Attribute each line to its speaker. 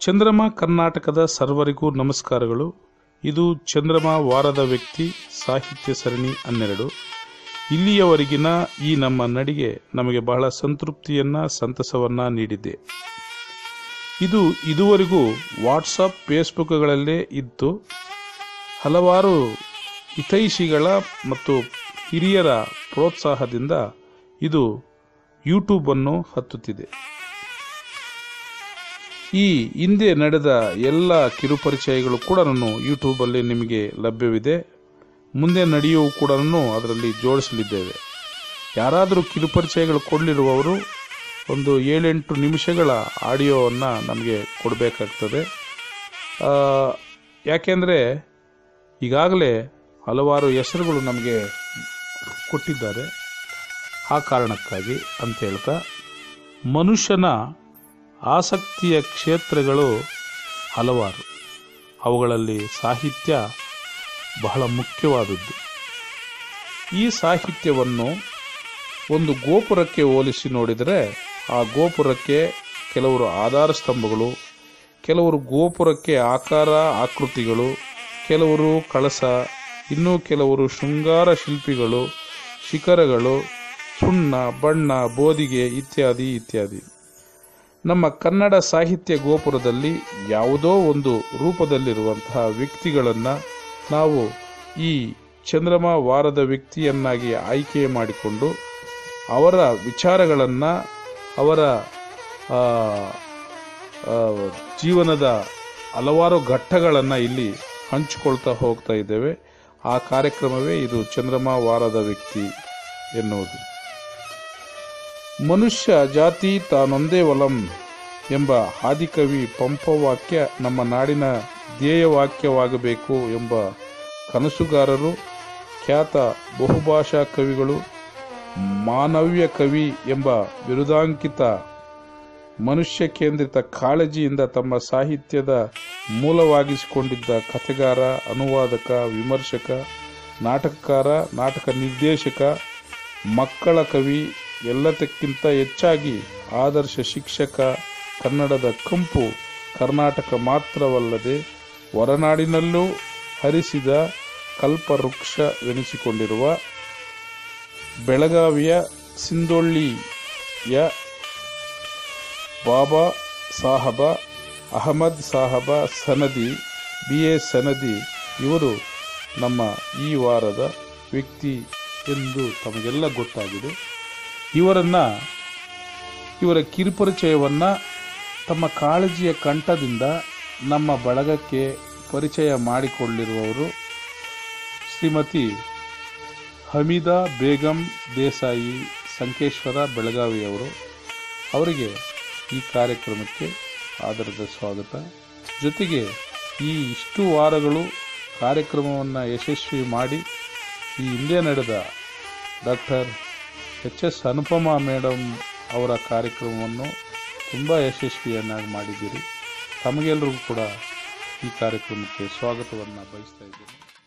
Speaker 1: ಚಂದ್ರಮ ಕರ್ನಾಟಕದ ಸರ್ವರಿಗೂ ನಮಸ್ಕಾರಗಳು ಇದು ಚಂದ್ರಮ ವಾರದ ವ್ಯಕ್ತಿ ಸಾಹಿತ್ಯ ಸರಣಿ ಹನ್ನೆರಡು ಇಲ್ಲಿಯವರೆಗಿನ ಈ ನಮ್ಮ ನಡಿಗೆ ನಮಗೆ ಬಹಳ ಸಂತೃಪ್ತಿಯನ್ನ ಸಂತಸವನ್ನ ನೀಡಿದೆ ಇದು ಇದುವರೆಗೂ ವಾಟ್ಸಪ್ ಫೇಸ್ಬುಕ್ಗಳಲ್ಲೇ ಇದ್ದು ಹಲವಾರು ಹಿತೈಷಿಗಳ ಮತ್ತು ಹಿರಿಯರ ಪ್ರೋತ್ಸಾಹದಿಂದ ಇದು ಯೂಟ್ಯೂಬನ್ನು ಹತ್ತುತ್ತಿದೆ ಈ ಹಿಂದೆ ನಡೆದ ಎಲ್ಲ ಕಿರುಪರಿಚಯಗಳು ಕೂಡ ಯೂಟ್ಯೂಬಲ್ಲಿ ನಿಮಗೆ ಲಭ್ಯವಿದೆ ಮುಂದೆ ನಡೆಯುವು ಕೂಡ ಅದರಲ್ಲಿ ಜೋಡಿಸಲಿದ್ದೇವೆ ಯಾರಾದರೂ ಕಿರುಪರಿಚಯಗಳು ಕೊಡಲಿರುವವರು ಒಂದು ಏಳೆಂಟು ನಿಮಿಷಗಳ ಆಡಿಯೋವನ್ನು ನಮಗೆ ಕೊಡಬೇಕಾಗ್ತದೆ ಆ, ಯಾಕೆಂದರೆ ಈಗಾಗಲೇ ಹಲವಾರು ಹೆಸರುಗಳು ನಮಗೆ ಕೊಟ್ಟಿದ್ದಾರೆ ಆ ಕಾರಣಕ್ಕಾಗಿ ಅಂತ ಹೇಳ್ತಾ ಮನುಷ್ಯನ ಆಸಕ್ತಿಯ ಕ್ಷೇತ್ರಗಳು ಹಲವಾರು ಅವುಗಳಲ್ಲಿ ಸಾಹಿತ್ಯ ಬಹಳ ಮುಖ್ಯವಾದದ್ದು ಈ ಸಾಹಿತ್ಯವನ್ನು ಒಂದು ಗೋಪುರಕ್ಕೆ ಹೋಲಿಸಿ ನೋಡಿದರೆ ಆ ಗೋಪುರಕ್ಕೆ ಕೆಲವರು ಆಧಾರ ಸ್ತಂಭಗಳು ಕೆಲವರು ಗೋಪುರಕ್ಕೆ ಆಕಾರ ಆಕೃತಿಗಳು ಕೆಲವರು ಕಳಸ ಇನ್ನೂ ಕೆಲವರು ಶೃಂಗಾರ ಶಿಲ್ಪಿಗಳು ಶಿಖರಗಳು ಸುಣ್ಣ ಬಣ್ಣ ಬೋದಿಗೆ ಇತ್ಯಾದಿ ಇತ್ಯಾದಿ ನಮ್ಮ ಕನ್ನಡ ಸಾಹಿತ್ಯ ಗೋಪುರದಲ್ಲಿ ಯಾವುದೋ ಒಂದು ರೂಪದಲ್ಲಿರುವಂತಹ ವ್ಯಕ್ತಿಗಳನ್ನು ನಾವು ಈ ಚಂದ್ರಮ ವಾರದ ವ್ಯಕ್ತಿಯನ್ನಾಗಿ ಆಯ್ಕೆ ಮಾಡಿಕೊಂಡು ಅವರ ವಿಚಾರಗಳನ್ನು ಅವರ ಆ, ಆ, ಜೀವನದ ಹಲವಾರು ಘಟ್ಟಗಳನ್ನು ಇಲ್ಲಿ ಹಂಚಿಕೊಳ್ತಾ ಹೋಗ್ತಾ ಇದ್ದೇವೆ ಆ ಕಾರ್ಯಕ್ರಮವೇ ಇದು ಚಂದ್ರಮ ವಾರದ ವ್ಯಕ್ತಿ ಎನ್ನುವುದು ಮನುಷ್ಯ ಜಾತಿ ತಾನೊಂದೇ ಒಲಂ ಎಂಬ ಆದಿಕವಿ ಪಂಪವಾಕ್ಯ ನಮ್ಮ ನಾಡಿನ ಧ್ಯೇಯವಾಕ್ಯವಾಗಬೇಕು ಎಂಬ ಕನಸುಗಾರರು ಖ್ಯಾತ ಬಹುಭಾಷಾ ಕವಿಗಳು ಮಾನವ್ಯ ಕವಿ ಎಂಬ ಬಿರುದಾಂಕಿತ ಮನುಷ್ಯ ಕೇಂದ್ರಿತ ಕಾಳಜಿಯಿಂದ ತಮ್ಮ ಸಾಹಿತ್ಯದ ಮೂಲವಾಗಿಸಿಕೊಂಡಿದ್ದ ಕಥೆಗಾರ ಅನುವಾದಕ ವಿಮರ್ಶಕ ನಾಟಕಕಾರ ನಾಟಕ ನಿರ್ದೇಶಕ ಮಕ್ಕಳ ಕವಿ ಎಲ್ಲದಕ್ಕಿಂತ ಹೆಚ್ಚಾಗಿ ಆದರ್ಶ ಶಿಕ್ಷಕ ಕನ್ನಡದ ಕಂಪು ಕರ್ನಾಟಕ ಮಾತ್ರವಲ್ಲದೆ ಹೊರನಾಡಿನಲ್ಲೂ ಹರಿಸಿದ ಕಲ್ಪವೃಕ್ಷವೆನಿಸಿಕೊಂಡಿರುವ ಬೆಳಗಾವಿಯ ಸಿಂದೊಳ್ಳಿಯ ಬಾಬಾ ಸಾಹಬ ಅಹಮದ್ ಸಾಹಬ ಸನದಿ ಬಿ ಎ ಸನದಿ ಇವರು ನಮ್ಮ ಈ ವಾರದ ವ್ಯಕ್ತಿ ಎಂದು ತಮಗೆಲ್ಲ ಗೊತ್ತಾಗಿದೆ ಇವರನ್ನು ಇವರ ಕಿರುಪರಿಚಯವನ್ನು ತಮ್ಮ ಕಾಳಜಿಯ ಕಂಠದಿಂದ ನಮ್ಮ ಬಳಗಕ್ಕೆ ಪರಿಚಯ ಮಾಡಿಕೊಳ್ಳಿರುವವರು ಶ್ರೀಮತಿ ಹಮೀದಾ ಬೇಗಂ ದೇಸಾಯಿ ಸಂಕೇಶ್ವರ ಬೆಳಗಾವಿಯವರು ಅವರಿಗೆ ಈ ಕಾರ್ಯಕ್ರಮಕ್ಕೆ ಆಧಾರದ ಸ್ವಾಗತ ಜೊತೆಗೆ ಈ ಇಷ್ಟು ವಾರಗಳು ಕಾರ್ಯಕ್ರಮವನ್ನು ಯಶಸ್ವಿ ಮಾಡಿ ಈ ಹಿಂದೆ ನಡೆದ doctor H S Anupama madam ಅವರ ಕಾರ್ಯಕ್ರಮವನ್ನು ತುಂಬ ಯಶಸ್ವಿಯನ್ನಾಗಿ ಮಾಡಿದ್ದೀರಿ ತಮಗೆಲ್ಲರಿಗೂ ಕೂಡ ಈ ಕಾರ್ಯಕ್ರಮಕ್ಕೆ ಸ್ವಾಗತವನ್ನು ಬಯಸ್ತಾ ಇದ್ದೇನೆ